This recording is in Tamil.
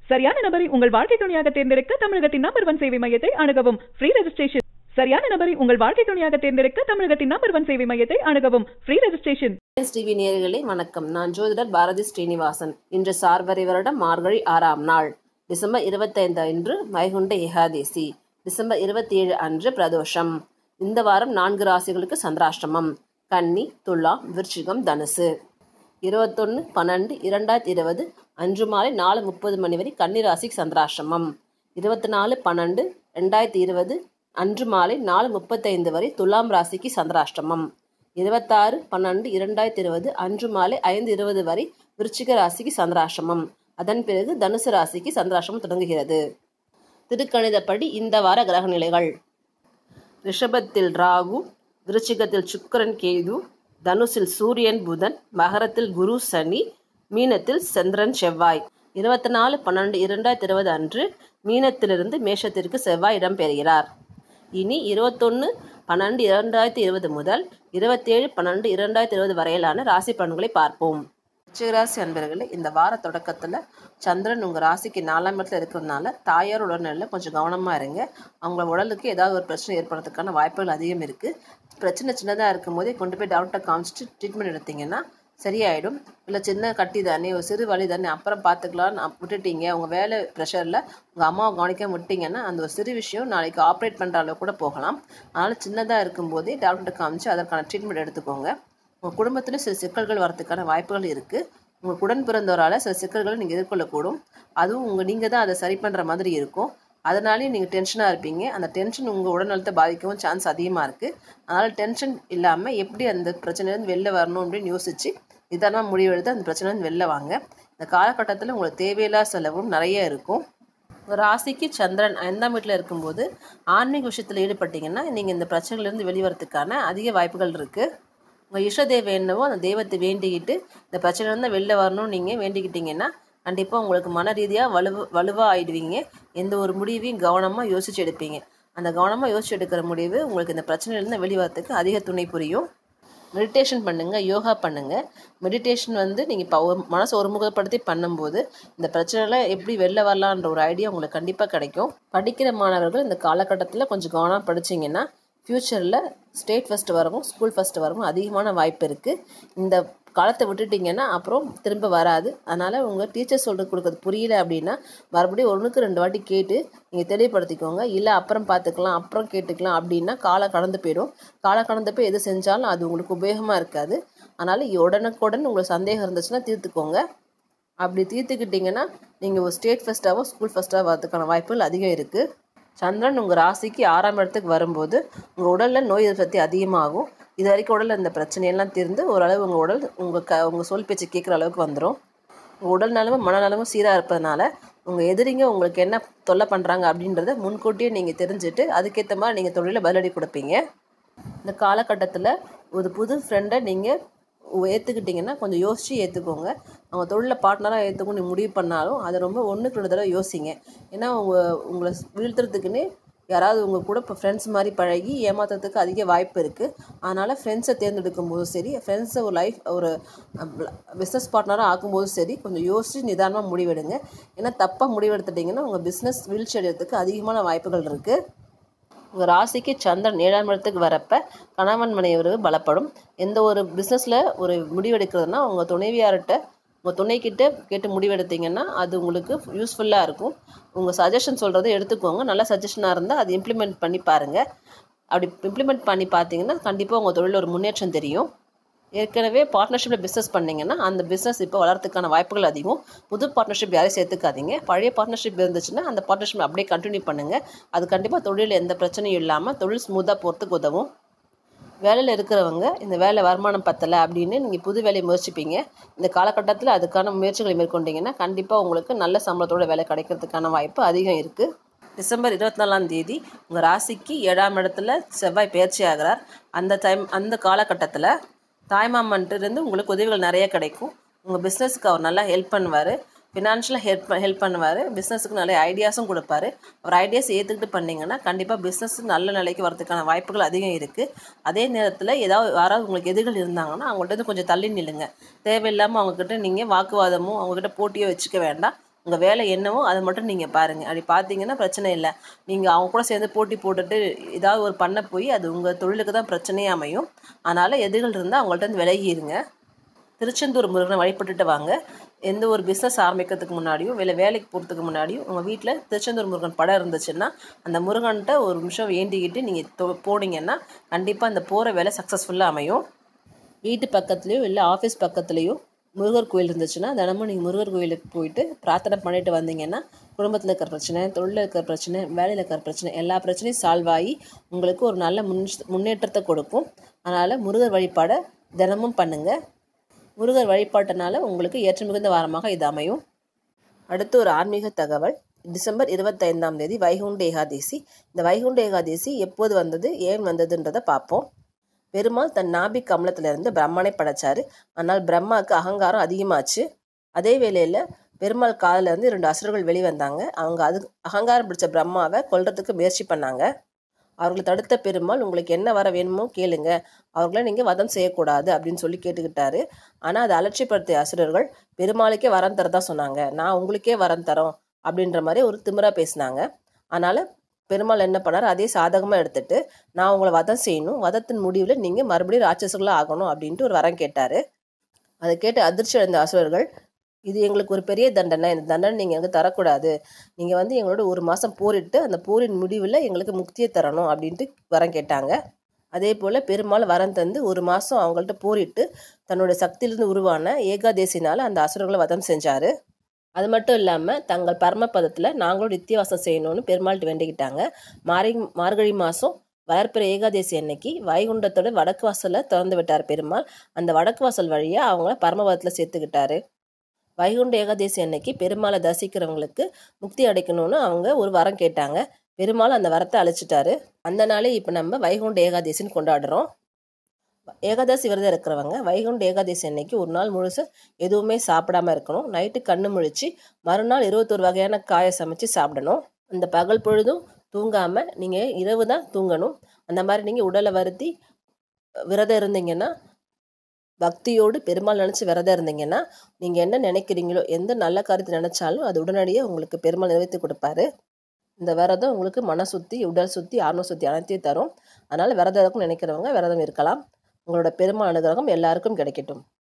சரியான நபரை உங்கள் வாழ்க்கை துணையாக தேர்ந்தெடுக்க தமிழகத்தின் நம்பர் ஒன் சேவை மையத்தை அணுகவும் ஃப்ரீ ரெஜிஸ்ட்ரேஷன் சரியான நபரை உங்கள் வாழ்க்கை துணையாக தேர்ந்தெடுக்க தமிழகத்தின் நம்பர் ஒன் சேவை மையத்தை அணுகவும் ஃப்ரீ ரெஜிஸ்ட்ரேஷன் எஸ் டிவி நேயர்களே வணக்கம் நான் ஜோதிடர் பாரதி ஸ்ரீனிவாசன் இன்று சார்வரி வருடம் மார்கழி ஆறாம் நாள் டிசம்பர் இருபத்தைந்து அன்று வைகுண்ட ஏகாதேசி டிசம்பர் இருபத்தி ஏழு அன்று பிரதோஷம் இந்த வாரம் நான்கு ராசிகளுக்கு சந்திராஷ்டமம் கன்னி துலாம் விருச்சிகம் தனுசு இருபத்தொன்று பன்னெண்டு இரண்டாயிரத்தி இருபது அன்று மாலை நாலு முப்பது மணி வரை கன்னி ராசிக்கு சந்திராஷ்டமம் இருபத்தி நாலு பன்னெண்டு ரெண்டாயிரத்தி இருபது அன்று மாலை நாலு முப்பத்தைந்து வரை துலாம் ராசிக்கு சந்திராஷ்டமம் இருபத்தாறு பன்னெண்டு இரண்டாயிரத்தி இருபது அன்று மாலை ஐந்து இருபது வரை விருச்சிக ராசிக்கு சந்திராஷ்டமம் அதன் பிறகு தனுசு ராசிக்கு சந்திராஷ்டமம் தொடங்குகிறது திருக்கணிதப்படி இந்த வார கிரக நிலைகள் ரிஷபத்தில் ராகு விருச்சிகத்தில் சுக்கிரன் கேது தனுசில் சூரியன் புதன் மகரத்தில் குரு சனி மீனத்தில் சந்திரன் செவ்வாய் இருபத்தி நாலு பன்னெண்டு இரண்டாயிரத்தி இருபது அன்று மீனத்திலிருந்து மேஷத்திற்கு செவ்வாய் இடம்பெறுகிறார் இனி இருபத்தொன்று பன்னெண்டு இரண்டாயிரத்தி இருபது முதல் இருபத்தேழு பன்னெண்டு இரண்டாயிரத்தி இருபது வரையிலான ராசி பலன்களை பார்ப்போம் ரிச்சிகராசி அன்பர்களே இந்த வார தொடக்கத்தில் சந்திரன் உங்கள் ராசிக்கு நாலாம் இடத்துல இருக்கிறதுனால தாயார் உடல்நிலையில் கொஞ்சம் கவனமாக இருங்க அவங்க உடலுக்கு ஏதாவது ஒரு பிரச்சனை ஏற்படுறதுக்கான வாய்ப்புகள் அதிகம் இருக்குது பிரச்சனை சின்னதாக இருக்கும் போதே கொண்டு போய் டாக்டர் காமிச்சிட்டு ட்ரீட்மெண்ட் எடுத்தீங்கன்னா சரியாயிடும் இல்லை சின்ன கட்டி தானே ஒரு சிறு வலி தானே அப்புறம் பார்த்துக்கலான்னு அப்~ விட்டுட்டீங்க உங்கள் வேலை ப்ரெஷரில் உங்கள் அம்மாவை கவனிக்காம விட்டீங்கன்னா அந்த ஒரு சிறு விஷயம் நாளைக்கு ஆப்ரேட் பண்ணுற அளவு கூட போகலாம் அதனால் சின்னதாக இருக்கும்போதே டாக்டர் காமிச்சு அதற்கான ட்ரீட்மெண்ட் எடுத்துக்கோங்க உங்கள் குடும்பத்தில் சில சிக்கல்கள் வரதுக்கான வாய்ப்புகள் இருக்குது உங்கள் உடன் பிறந்தவரால் சில சிக்கல்களை நீங்கள் எதிர்கொள்ளக்கூடும் அதுவும் உங்கள் நீங்கள் தான் அதை சரி பண்ணுற மாதிரி இருக்கும் அதனாலேயும் நீங்கள் டென்ஷனாக இருப்பீங்க அந்த டென்ஷன் உங்கள் உடல்நலத்தை பாதிக்கவும் சான்ஸ் அதிகமாக இருக்குது அதனால் டென்ஷன் இல்லாமல் எப்படி அந்த பிரச்சனையிலேருந்து வெளில வரணும் அப்படின்னு யோசித்து நிதானமாக முடிவெடுத்து அந்த பிரச்சனையிலேருந்து வெளில வாங்க இந்த காலகட்டத்தில் உங்களுக்கு தேவையில்லாத செலவும் நிறைய இருக்கும் ஒரு ராசிக்கு சந்திரன் ஐந்தாம் வீட்டில் இருக்கும்போது ஆன்மீக விஷயத்தில் ஈடுபட்டீங்கன்னா நீங்கள் இந்த பிரச்சனையிலேருந்து வெளிவரத்துக்கான அதிக வாய்ப்புகள் இருக்குது உங்கள் இஷ்ட தெய்வம் என்னவோ அந்த தெய்வத்தை வேண்டிக்கிட்டு இந்த பிரச்சனையிலேருந்து வெளில வரணும்னு நீங்கள் வேண்டிக்கிட்டீங்கன்னா கண்டிப்பாக உங்களுக்கு மன ரீதியாக வலுவு வலுவாக ஆயிடுவீங்க எந்த ஒரு முடிவையும் கவனமாக யோசிச்சு எடுப்பீங்க அந்த கவனமாக யோசிச்சு எடுக்கிற முடிவு உங்களுக்கு இந்த பிரச்சனையிலேருந்து வெளிவரத்துக்கு அதிக துணை புரியும் மெடிடேஷன் பண்ணுங்கள் யோகா பண்ணுங்கள் மெடிடேஷன் வந்து நீங்கள் இப்போ ஒரு மனசை ஒருமுகப்படுத்தி பண்ணும்போது இந்த பிரச்சனையில் எப்படி வெளில வரலான்ற ஒரு ஐடியா உங்களுக்கு கண்டிப்பாக கிடைக்கும் படிக்கிற மாணவர்கள் இந்த காலகட்டத்தில் கொஞ்சம் கவனமாக படிச்சீங்கன்னா ஃப்யூச்சரில் ஸ்டேட் ஃபஸ்ட்டு வரவும் ஸ்கூல் ஃபஸ்ட்டு வரவும் அதிகமான வாய்ப்பு இருக்குது இந்த காலத்தை விட்டுட்டிங்கன்னா அப்புறம் திரும்ப வராது அதனால் உங்கள் டீச்சர் சொல்கிறது கொடுக்குறது புரியல அப்படின்னா மறுபடியும் ஒன்றுக்கு ரெண்டு வாட்டி கேட்டு நீங்கள் தெளிவுபடுத்திக்கோங்க இல்லை அப்புறம் பார்த்துக்கலாம் அப்புறம் கேட்டுக்கலாம் அப்படின்னா காலம் கடந்து போயிடும் காலம் கடந்து போய் எது செஞ்சாலும் அது உங்களுக்கு உபயோகமாக இருக்காது அதனால் உடனுக்குடன் உங்களுக்கு சந்தேகம் இருந்துச்சுன்னா தீர்த்துக்கோங்க அப்படி தீர்த்துக்கிட்டிங்கன்னா நீங்கள் ஒரு ஸ்டேட் ஃபஸ்ட்டாவோ ஸ்கூல் ஃபஸ்ட்டாக வரதுக்கான வாய்ப்புகள் அதிகம் இருக்குது சந்திரன் உங்கள் ராசிக்கு ஆறாம் இடத்துக்கு வரும்போது உங்கள் உடலில் நோய் எதிர்ப்பு அதிகமாகும் இது வரைக்கும் உடலில் இந்த பிரச்சனையெல்லாம் தீர்ந்து ஓரளவு உங்கள் உடல் உங்கள் க உங்கள் சொல் பேச்சு கேட்குற அளவுக்கு வந்துடும் உங்கள் உடல் நலமும் மனநலமும் சீராக இருப்பதனால உங்கள் எதிரிங்க உங்களுக்கு என்ன தொல்லை பண்ணுறாங்க அப்படின்றத முன்கூட்டியே நீங்கள் தெரிஞ்சுட்டு அதுக்கேற்ற மாதிரி நீங்கள் தொழிலில் பதிலடி கொடுப்பீங்க இந்த காலகட்டத்தில் ஒரு புது ஃப்ரெண்டை நீங்கள் ஏற்றுக்கிட்டிங்கன்னா கொஞ்சம் யோசித்து ஏற்றுக்கோங்க அவங்க தொழிலில் பார்ட்னராக ஏற்றுக்கணும் முடிவு பண்ணாலும் அதை ரொம்ப ஒன்றுக்கு ரெண்டு தடவை யோசிங்க ஏன்னா உங்கள் உங்களை வீழ்த்துறதுக்குன்னே யாராவது உங்கள் கூட இப்போ ஃப்ரெண்ட்ஸ் மாதிரி பழகி ஏமாத்துறதுக்கு அதிக வாய்ப்பு இருக்குது அதனால் ஃப்ரெண்ட்ஸை தேர்ந்தெடுக்கும் போதும் சரி ஃப்ரெண்ட்ஸை ஒரு லைஃப் ஒரு பிஸ்னஸ் பார்ட்னராக ஆக்கும்போதும் சரி கொஞ்சம் யோசித்து நிதானமாக முடிவெடுங்க ஏன்னா தப்பாக முடிவெடுத்துட்டிங்கன்னா உங்கள் பிஸ்னஸ் வீழ்ச்சி அடைகிறதுக்கு அதிகமான வாய்ப்புகள் இருக்குது உங்கள் ராசிக்கு சந்திரன் ஏழாம் இடத்துக்கு வரப்ப கணவன் மனைவி உறவு பலப்படும் எந்த ஒரு பிஸ்னஸில் ஒரு முடிவெடுக்கிறதுனா உங்கள் துணைவியார்கிட்ட உங்கள் துணைக்கிட்ட கேட்டு முடிவெடுத்தீங்கன்னா அது உங்களுக்கு யூஸ்ஃபுல்லாக இருக்கும் உங்கள் சஜஷன் சொல்கிறத எடுத்துக்கோங்க நல்ல சஜஷனாக இருந்தால் அது இம்ப்ளிமெண்ட் பண்ணி பாருங்கள் அப்படி இம்ப்ளிமெண்ட் பண்ணி பார்த்தீங்கன்னா கண்டிப்பாக உங்கள் தொழிலில் ஒரு முன்னேற்றம் தெரியும் ஏற்கனவே பார்ட்னர்ஷிப்பில் பிஸ்னஸ் பண்ணிங்கன்னா அந்த பிஸ்னஸ் இப்போ வளர்றதுக்கான வாய்ப்புகள் அதிகம் புது பார்ட்னர்ஷிப் யாரையும் சேர்த்துக்காதீங்க பழைய பார்ட்னர்ஷிப் இருந்துச்சுன்னா அந்த பார்ட்னர்ஷிப் அப்படியே கண்டினியூ பண்ணுங்கள் அது கண்டிப்பாக தொழிலில் எந்த பிரச்சனையும் இல்லாமல் தொழில் ஸ்மூத்தாக போகிறதுக்கு உதவும் வேலையில் இருக்கிறவங்க இந்த வேலை வருமானம் பத்தலை அப்படின்னு நீங்கள் புது வேலையை முயற்சிப்பீங்க இந்த காலகட்டத்தில் அதுக்கான முயற்சிகளை மேற்கொண்டீங்கன்னா கண்டிப்பாக உங்களுக்கு நல்ல சம்பளத்தோட வேலை கிடைக்கிறதுக்கான வாய்ப்பு அதிகம் இருக்குது டிசம்பர் இருபத்தி நாலாம் தேதி உங்கள் ராசிக்கு ஏழாம் இடத்துல செவ்வாய் பயிற்சி ஆகிறார் அந்த டைம் அந்த காலகட்டத்தில் தாய்மாமன்ட்டிருந்து உங்களுக்கு உதவிகள் நிறைய கிடைக்கும் உங்கள் பிஸ்னஸுக்கு அவர் நல்லா ஹெல்ப் பண்ணுவார் ஃபினான்ஷியலாக ஹெல்ப் ஹெல்ப் பண்ணுவார் பிஸ்னஸுக்கு நிறைய ஐடியாஸும் கொடுப்பாரு அவர் ஐடியாஸ் ஏற்றுக்கிட்டு பண்ணிங்கன்னா கண்டிப்பாக பிஸ்னஸ் நல்ல நிலைக்கு வரதுக்கான வாய்ப்புகள் அதிகம் இருக்குது அதே நேரத்தில் ஏதாவது யாராவது உங்களுக்கு எதிர்கள் இருந்தாங்கன்னா அவங்கள்ட்ட இருந்து கொஞ்சம் தள்ளி நில்லுங்க தேவையில்லாமல் அவங்கக்கிட்ட நீங்கள் வாக்குவாதமும் அவங்கக்கிட்ட போட்டியோ வச்சுக்க வேண்டாம் உங்கள் வேலை என்னவோ அதை மட்டும் நீங்கள் பாருங்கள் அப்படி பார்த்தீங்கன்னா பிரச்சனை இல்லை நீங்கள் அவங்க கூட சேர்ந்து போட்டி போட்டுட்டு ஏதாவது ஒரு பண்ண போய் அது உங்கள் தொழிலுக்கு தான் பிரச்சனையே அமையும் அதனால் எதிரிகள் இருந்தால் அவங்கள்ட்ட இருந்து விலகி இருங்க திருச்செந்தூர் முருகனை வழிபட்டுட்டு வாங்க எந்த ஒரு பிஸ்னஸ் ஆரம்பிக்கிறதுக்கு முன்னாடியும் இல்லை வேலைக்கு போகிறதுக்கு முன்னாடியும் உங்கள் வீட்டில் திருச்செந்தூர் முருகன் படம் இருந்துச்சுன்னா அந்த முருகன்கிட்ட ஒரு நிமிஷம் வேண்டிக்கிட்டு நீங்கள் போனீங்கன்னா கண்டிப்பாக அந்த போகிற வேலை சக்ஸஸ்ஃபுல்லாக அமையும் வீட்டு பக்கத்துலேயோ இல்லை ஆஃபீஸ் பக்கத்துலேயோ முருகர் கோயில் இருந்துச்சுன்னா தினமும் நீங்கள் முருகர் கோயிலுக்கு போயிட்டு பிரார்த்தனை பண்ணிட்டு வந்தீங்கன்னா குடும்பத்தில் இருக்கிற பிரச்சனை தொழிலில் இருக்கிற பிரச்சனை வேலையில் இருக்கிற பிரச்சனை எல்லா பிரச்சனையும் சால்வ் ஆகி உங்களுக்கு ஒரு நல்ல முன் முன்னேற்றத்தை கொடுக்கும் அதனால் முருகர் வழிபாடை தினமும் பண்ணுங்கள் முருகர் வழிபாட்டினால உங்களுக்கு ஏற்ற மிகுந்த வாரமாக இது அமையும் அடுத்து ஒரு ஆன்மீக தகவல் டிசம்பர் இருபத்தைந்தாம் தேதி வைகுண்ட ஏகாதேசி இந்த வைகுண்ட ஏகாதேசி எப்போது வந்தது ஏன் வந்ததுன்றதை பார்ப்போம் பெருமாள் தன் நாபி கமலத்திலிருந்து பிரம்மனை படைச்சாரு ஆனால் பிரம்மாவுக்கு அகங்காரம் அதிகமாச்சு அதே வேளையில் பெருமாள் காலில் இருந்து ரெண்டு அசுரர்கள் வெளிவந்தாங்க அவங்க அது அகங்காரம் பிடிச்ச பிரம்மாவை கொல்றதுக்கு முயற்சி பண்ணாங்க அவர்களை தடுத்த பெருமாள் உங்களுக்கு என்ன வர வேணுமோ கேளுங்க அவர்கள நீங்கள் வதம் செய்யக்கூடாது அப்படின்னு சொல்லி கேட்டுக்கிட்டாரு ஆனால் அதை அலட்சியப்படுத்திய அசுரர்கள் பெருமாளுக்கே வரம் தரதா சொன்னாங்க நான் உங்களுக்கே வரம் தரோம் அப்படின்ற மாதிரி ஒரு திமிரா பேசினாங்க அதனால் பெருமாள் என்ன பண்ணார் அதே சாதகமாக எடுத்துட்டு நான் உங்களை வதம் செய்யணும் வதத்தின் முடிவில் நீங்கள் மறுபடியும் ராட்சசர்களாக ஆகணும் அப்படின்ட்டு ஒரு வரம் கேட்டார் அதை கேட்டு அதிர்ச்சி அடைந்த அசுரர்கள் இது எங்களுக்கு ஒரு பெரிய தண்டனை இந்த தண்டனை நீங்கள் எங்களுக்கு தரக்கூடாது நீங்கள் வந்து எங்களோட ஒரு மாதம் போரிட்டு அந்த போரின் முடிவில் எங்களுக்கு முக்தியை தரணும் அப்படின்ட்டு வரம் கேட்டாங்க அதே போல் பெருமாள் வரம் தந்து ஒரு மாதம் அவங்கள்ட்ட போரிட்டு தன்னோட சக்தியிலிருந்து உருவான ஏகாதேசினால் அந்த அசுரர்களை வதம் செஞ்சார் அது மட்டும் இல்லாமல் தங்கள் பரமபதத்தில் நாங்களும் நித்தியவாசம் செய்யணும்னு பெருமாள்கிட்ட வேண்டிக்கிட்டாங்க மாரி மார்கழி மாதம் வளர்ப்பிற ஏகாதேசி அன்னைக்கு வைகுண்டத்தோட வடக்கு வாசலை திறந்து விட்டார் பெருமாள் அந்த வடக்கு வாசல் வழியாக அவங்கள பரமபதத்தில் சேர்த்துக்கிட்டாரு வைகுண்ட ஏகாதேசி அன்னைக்கு பெருமாளை தரிசிக்கிறவங்களுக்கு முக்தி அடைக்கணும்னு அவங்க ஒரு வரம் கேட்டாங்க பெருமாள் அந்த வரத்தை அழைச்சிட்டாரு அந்த நாளே இப்போ நம்ம வைகுண்ட ஏகாதேசின்னு கொண்டாடுறோம் ஏகாதசி விரதம் இருக்கிறவங்க வைகுண்ட ஏகாதசி அன்னைக்கு ஒரு நாள் முழுசு எதுவுமே சாப்பிடாம இருக்கணும் நைட்டு கண்ணு முழிச்சு மறுநாள் இருபத்தொரு வகையான காயை சமைச்சு சாப்பிடணும் அந்த பகல் பொழுதும் தூங்காம நீங்க இரவு தான் தூங்கணும் அந்த மாதிரி நீங்க உடலை வருத்தி விரதம் இருந்தீங்கன்னா பக்தியோடு பெருமாள் நினச்சி விரதம் இருந்தீங்கன்னா நீங்கள் என்ன நினைக்கிறீங்களோ எந்த நல்ல காரியத்தை நினச்சாலும் அது உடனடியாக உங்களுக்கு பெருமாள் நிறைவேற்றி கொடுப்பாரு இந்த விரதம் உங்களுக்கு மன சுத்தி உடல் சுத்தி ஆன்ம சுத்தி அனைத்தையும் தரும் அதனால் விரதம் இருக்கும்னு நினைக்கிறவங்க விரதம் இருக்கலாம் உங்களோட பெருமாள் அனுகிரகம் எல்லாருக்கும் கிடைக்கட்டும்